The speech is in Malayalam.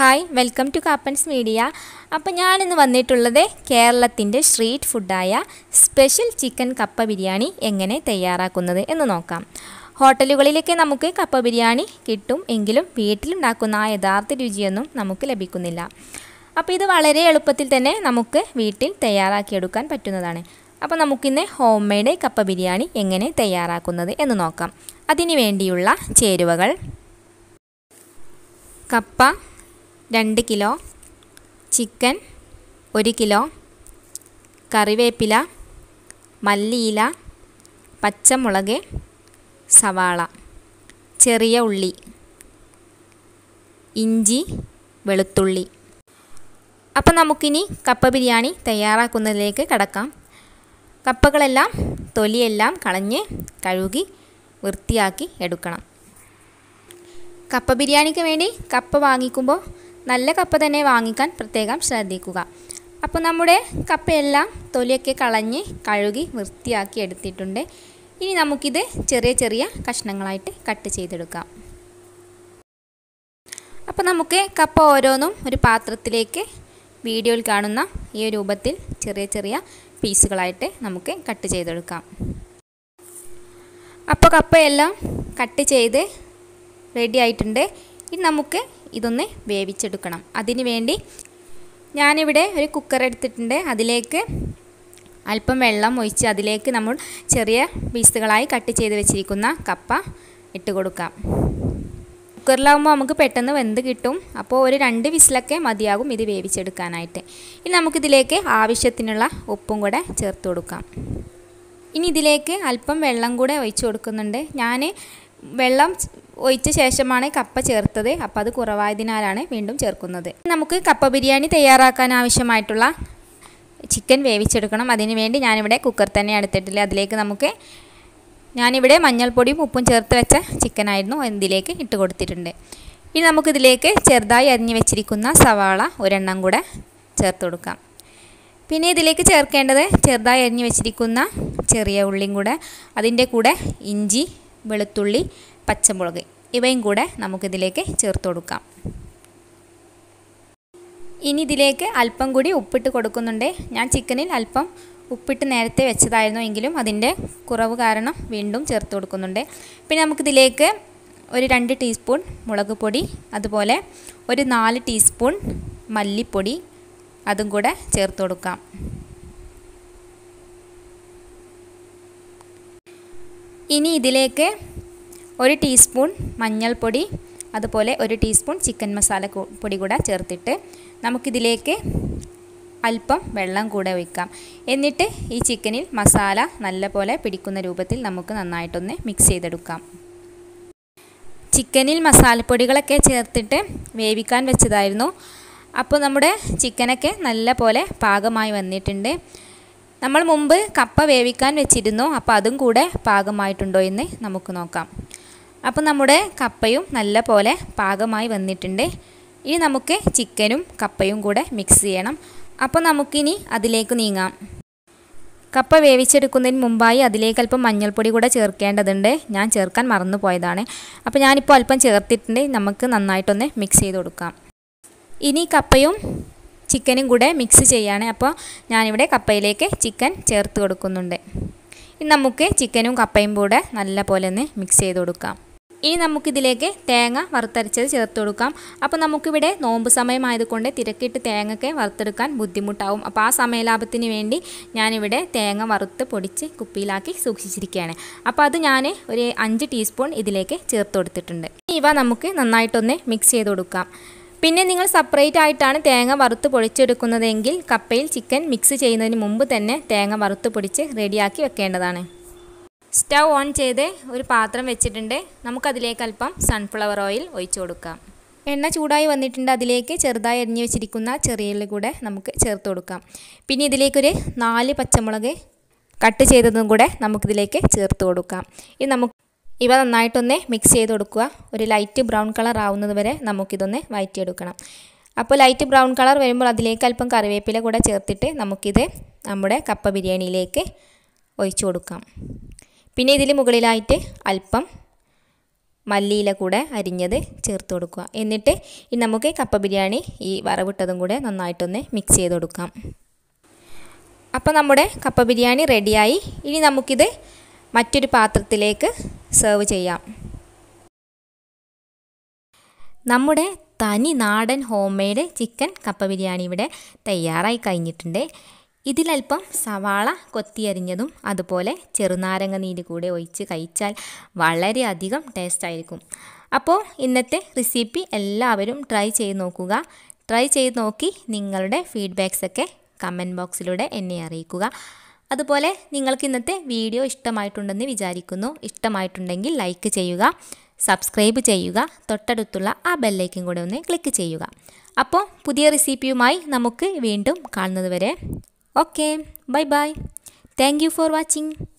ഹായ് വെൽക്കം ടു കാപ്പൻസ് മീഡിയ അപ്പോൾ ഞാനിന്ന് വന്നിട്ടുള്ളത് കേരളത്തിൻ്റെ സ്ട്രീറ്റ് ഫുഡായ സ്പെഷ്യൽ ചിക്കൻ കപ്പ ബിരിയാണി എങ്ങനെ തയ്യാറാക്കുന്നത് എന്ന് നോക്കാം ഹോട്ടലുകളിലൊക്കെ നമുക്ക് കപ്പ ബിരിയാണി കിട്ടും എങ്കിലും വീട്ടിലുണ്ടാക്കുന്ന ആ യഥാർത്ഥ രുചിയൊന്നും നമുക്ക് ലഭിക്കുന്നില്ല അപ്പോൾ ഇത് വളരെ എളുപ്പത്തിൽ തന്നെ നമുക്ക് വീട്ടിൽ തയ്യാറാക്കിയെടുക്കാൻ പറ്റുന്നതാണ് അപ്പോൾ നമുക്കിന്ന് ഹോം മെയ്ഡ് കപ്പ ബിരിയാണി എങ്ങനെ തയ്യാറാക്കുന്നത് എന്ന് നോക്കാം അതിനു വേണ്ടിയുള്ള ചേരുവകൾ കപ്പ രണ്ട് കിലോ ചിക്കൻ ഒരു കിലോ കറിവേപ്പില മല്ലിയില പച്ചമുളക് സവാള ചെറിയ ഉള്ളി ഇഞ്ചി വെളുത്തുള്ളി അപ്പം നമുക്കിനി കപ്പ ബിരിയാണി തയ്യാറാക്കുന്നതിലേക്ക് കടക്കാം കപ്പകളെല്ലാം തൊലിയെല്ലാം കളഞ്ഞ് കഴുകി വൃത്തിയാക്കി എടുക്കണം കപ്പ ബിരിയാണിക്ക് വേണ്ടി കപ്പ വാങ്ങിക്കുമ്പോൾ നല്ല കപ്പ തന്നെ വാങ്ങിക്കാൻ പ്രത്യേകം ശ്രദ്ധിക്കുക അപ്പോൾ നമ്മുടെ കപ്പയെല്ലാം തൊലിയൊക്കെ കളഞ്ഞ് കഴുകി വൃത്തിയാക്കി എടുത്തിട്ടുണ്ട് ഇനി നമുക്കിത് ചെറിയ ചെറിയ കഷ്ണങ്ങളായിട്ട് കട്ട് ചെയ്തെടുക്കാം അപ്പോൾ നമുക്ക് കപ്പ ഓരോന്നും ഒരു പാത്രത്തിലേക്ക് വീഡിയോയിൽ കാണുന്ന ഈ രൂപത്തിൽ ചെറിയ ചെറിയ പീസുകളായിട്ട് നമുക്ക് കട്ട് ചെയ്തെടുക്കാം അപ്പോൾ കപ്പയെല്ലാം കട്ട് ചെയ്ത് റെഡി ആയിട്ടുണ്ട് ഇനി നമുക്ക് ഇതൊന്ന് വേവിച്ചെടുക്കണം അതിന് വേണ്ടി ഞാനിവിടെ ഒരു കുക്കർ എടുത്തിട്ടുണ്ട് അതിലേക്ക് അല്പം വെള്ളം ഒഴിച്ച് അതിലേക്ക് നമ്മൾ ചെറിയ പീസുകളായി കട്ട് ചെയ്ത് വെച്ചിരിക്കുന്ന കപ്പ ഇട്ട് കൊടുക്കാം കുക്കറിലാകുമ്പോൾ നമുക്ക് പെട്ടെന്ന് വെന്ത് കിട്ടും അപ്പോൾ ഒരു രണ്ട് വിസിലൊക്കെ മതിയാകും ഇത് വേവിച്ചെടുക്കാനായിട്ട് ഇനി നമുക്കിതിലേക്ക് ആവശ്യത്തിനുള്ള ഉപ്പും കൂടെ ചേർത്ത് കൊടുക്കാം ഇനി ഇതിലേക്ക് അല്പം വെള്ളം കൂടെ ഒഴിച്ച് കൊടുക്കുന്നുണ്ട് ഞാൻ വെള്ളം ഒഴിച്ച ശേഷമാണ് കപ്പ ചേർത്തത് അപ്പോൾ അത് കുറവായതിനാലാണ് വീണ്ടും ചേർക്കുന്നത് നമുക്ക് കപ്പ ബിരിയാണി തയ്യാറാക്കാൻ ആവശ്യമായിട്ടുള്ള ചിക്കൻ വേവിച്ചെടുക്കണം അതിന് വേണ്ടി ഞാനിവിടെ കുക്കർ തന്നെ എടുത്തിട്ടില്ല അതിലേക്ക് നമുക്ക് ഞാനിവിടെ മഞ്ഞൾപ്പൊടിയും ഉപ്പും ചേർത്ത് വെച്ച ചിക്കനായിരുന്നു ഇതിലേക്ക് ഇട്ട് കൊടുത്തിട്ടുണ്ട് ഇനി നമുക്കിതിലേക്ക് ചെറുതായി അരിഞ്ഞു വെച്ചിരിക്കുന്ന സവാള ഒരെണ്ണം കൂടെ ചേർത്ത് കൊടുക്കാം പിന്നെ ഇതിലേക്ക് ചേർക്കേണ്ടത് ചെറുതായി അരിഞ്ഞു വെച്ചിരിക്കുന്ന ചെറിയ ഉള്ളിയും കൂടെ അതിൻ്റെ കൂടെ ഇഞ്ചി വെളുത്തുള്ളി പച്ചമുളക് ഇവയും കൂടെ നമുക്കിതിലേക്ക് ചേർത്ത് കൊടുക്കാം ഇനി ഇതിലേക്ക് അല്പം കൂടി ഉപ്പിട്ട് കൊടുക്കുന്നുണ്ട് ഞാൻ ചിക്കനിൽ അല്പം ഉപ്പിട്ട് നേരത്തെ വെച്ചതായിരുന്നു എങ്കിലും അതിൻ്റെ കുറവ് കാരണം വീണ്ടും ചേർത്ത് കൊടുക്കുന്നുണ്ട് പിന്നെ നമുക്കിതിലേക്ക് ഒരു രണ്ട് ടീസ്പൂൺ മുളക് പൊടി അതുപോലെ ഒരു നാല് ടീസ്പൂൺ മല്ലിപ്പൊടി അതും കൂടെ ചേർത്ത് കൊടുക്കാം ഇനി ഇതിലേക്ക് ഒരു ടീസ്പൂൺ മഞ്ഞൾപ്പൊടി അതുപോലെ ഒരു ടീസ്പൂൺ ചിക്കൻ മസാല പൊടി കൂടെ ചേർത്തിട്ട് നമുക്കിതിലേക്ക് അല്പം വെള്ളം കൂടെ ഒഴിക്കാം എന്നിട്ട് ഈ ചിക്കനിൽ മസാല നല്ലപോലെ പിടിക്കുന്ന രൂപത്തിൽ നമുക്ക് നന്നായിട്ടൊന്ന് മിക്സ് ചെയ്തെടുക്കാം ചിക്കനിൽ മസാലപ്പൊടികളൊക്കെ ചേർത്തിട്ട് വേവിക്കാൻ വെച്ചതായിരുന്നു അപ്പോൾ നമ്മുടെ ചിക്കനൊക്കെ നല്ല പോലെ പാകമായി വന്നിട്ടുണ്ട് നമ്മൾ മുമ്പ് കപ്പ വേവിക്കാൻ വെച്ചിരുന്നു അപ്പോൾ അതും കൂടെ പാകമായിട്ടുണ്ടോ എന്ന് നമുക്ക് നോക്കാം അപ്പോൾ നമ്മുടെ കപ്പയും നല്ല പോലെ പാകമായി വന്നിട്ടുണ്ട് ഇനി നമുക്ക് ചിക്കനും കപ്പയും കൂടെ മിക്സ് ചെയ്യണം അപ്പോൾ നമുക്കിനി അതിലേക്ക് നീങ്ങാം കപ്പ വേവിച്ചെടുക്കുന്നതിന് മുമ്പായി അതിലേക്ക് അല്പം മഞ്ഞൾപ്പൊടി കൂടെ ചേർക്കേണ്ടതുണ്ട് ഞാൻ ചേർക്കാൻ മറന്നു പോയതാണ് അപ്പോൾ ഞാനിപ്പോൾ അല്പം ചേർത്തിട്ടുണ്ട് നമുക്ക് നന്നായിട്ടൊന്ന് മിക്സ് ചെയ്ത് കൊടുക്കാം ഇനി കപ്പയും ചിക്കനും കൂടെ മിക്സ് ചെയ്യാണ് അപ്പോൾ ഞാനിവിടെ കപ്പയിലേക്ക് ചിക്കൻ ചേർത്ത് കൊടുക്കുന്നുണ്ട് ഇനി നമുക്ക് ചിക്കനും കപ്പയും കൂടെ നല്ല പോലെ ഒന്ന് മിക്സ് ചെയ്ത് കൊടുക്കാം ഇനി നമുക്കിതിലേക്ക് തേങ്ങ വറുത്തരച്ചത് ചേർത്ത് കൊടുക്കാം അപ്പോൾ നമുക്കിവിടെ നോമ്പ് സമയമായതുകൊണ്ട് തിരക്കിട്ട് തേങ്ങയൊക്കെ വറുത്തെടുക്കാൻ ബുദ്ധിമുട്ടാവും അപ്പോൾ ആ സമയലാഭത്തിന് വേണ്ടി ഞാനിവിടെ തേങ്ങ വറുത്ത് പൊടിച്ച് കുപ്പിയിലാക്കി സൂക്ഷിച്ചിരിക്കുകയാണ് അപ്പോൾ അത് ഞാൻ ഒരു അഞ്ച് ടീസ്പൂൺ ഇതിലേക്ക് ചേർത്ത് കൊടുത്തിട്ടുണ്ട് ഇവ നമുക്ക് നന്നായിട്ടൊന്ന് മിക്സ് ചെയ്ത് കൊടുക്കാം പിന്നെ നിങ്ങൾ സെപ്പറേറ്റ് ആയിട്ടാണ് തേങ്ങ വറുത്ത് പൊടിച്ചെടുക്കുന്നതെങ്കിൽ കപ്പയിൽ ചിക്കൻ മിക്സ് ചെയ്യുന്നതിന് മുമ്പ് തന്നെ തേങ്ങ വറുത്ത് പൊടിച്ച് റെഡിയാക്കി വെക്കേണ്ടതാണ് സ്റ്റൗ ഓൺ ചെയ്ത് ഒരു പാത്രം വെച്ചിട്ടുണ്ട് നമുക്കതിലേക്ക് അല്പം സൺഫ്ലവർ ഓയിൽ ഒഴിച്ചു കൊടുക്കാം എണ്ണ ചൂടായി വന്നിട്ടുണ്ട് അതിലേക്ക് ചെറുതായി അരിഞ്ഞു വെച്ചിരിക്കുന്ന ചെറിയുള്ളി കൂടെ നമുക്ക് ചേർത്ത് കൊടുക്കാം പിന്നെ ഇതിലേക്കൊരു നാല് പച്ചമുളക് കട്ട് ചെയ്തതും കൂടെ നമുക്കിതിലേക്ക് ചേർത്ത് കൊടുക്കാം ഇത് നമുക്ക് ഇവ നന്നായിട്ടൊന്ന് മിക്സ് ചെയ്ത് കൊടുക്കുക ഒരു ലൈറ്റ് ബ്രൗൺ കളർ ആവുന്നത് വരെ നമുക്കിതൊന്ന് വഴറ്റിയെടുക്കണം അപ്പോൾ ലൈറ്റ് ബ്രൗൺ കളർ വരുമ്പോൾ അതിലേക്ക് അല്പം കറിവേപ്പില കൂടെ ചേർത്തിട്ട് നമുക്കിത് നമ്മുടെ കപ്പ ബിരിയാണിയിലേക്ക് ഒഴിച്ചു കൊടുക്കാം പിന്നെ ഇതിൽ മുകളിലായിട്ട് അല്പം മല്ലിയില കൂടെ അരിഞ്ഞത് ചേർത്ത് കൊടുക്കുക എന്നിട്ട് ഇനി നമുക്ക് കപ്പ ബിരിയാണി ഈ വറവിട്ടതും കൂടെ നന്നായിട്ടൊന്ന് മിക്സ് ചെയ്ത് കൊടുക്കാം അപ്പോൾ നമ്മുടെ കപ്പ ബിരിയാണി റെഡിയായി ഇനി നമുക്കിത് മറ്റൊരു പാത്രത്തിലേക്ക് സെർവ് ചെയ്യാം നമ്മുടെ തനി നാടൻ ഹോം മെയ്ഡ് ചിക്കൻ കപ്പ ബിരിയാണി ഇവിടെ തയ്യാറായി കഴിഞ്ഞിട്ടുണ്ട് ഇതിലൽപ്പം സവാള കൊത്തിയരിഞ്ഞതും അതുപോലെ ചെറുനാരങ്ങ നീര് കൂടെ ഒഴിച്ച് കഴിച്ചാൽ വളരെയധികം ടേസ്റ്റായിരിക്കും അപ്പോൾ ഇന്നത്തെ റെസിപ്പി എല്ലാവരും ട്രൈ ചെയ്ത് നോക്കുക ട്രൈ ചെയ്ത് നോക്കി നിങ്ങളുടെ ഫീഡ്ബാക്സൊക്കെ കമൻറ്റ് ബോക്സിലൂടെ എന്നെ അറിയിക്കുക അതുപോലെ നിങ്ങൾക്ക് ഇന്നത്തെ വീഡിയോ ഇഷ്ടമായിട്ടുണ്ടെന്ന് വിചാരിക്കുന്നു ഇഷ്ടമായിട്ടുണ്ടെങ്കിൽ ലൈക്ക് ചെയ്യുക സബ്സ്ക്രൈബ് ചെയ്യുക തൊട്ടടുത്തുള്ള ആ ബെല്ലൈക്കും കൂടെ ഒന്ന് ക്ലിക്ക് ചെയ്യുക അപ്പോൾ പുതിയ റെസിപ്പിയുമായി നമുക്ക് വീണ്ടും കാണുന്നത് വരെ okay bye bye thank you for watching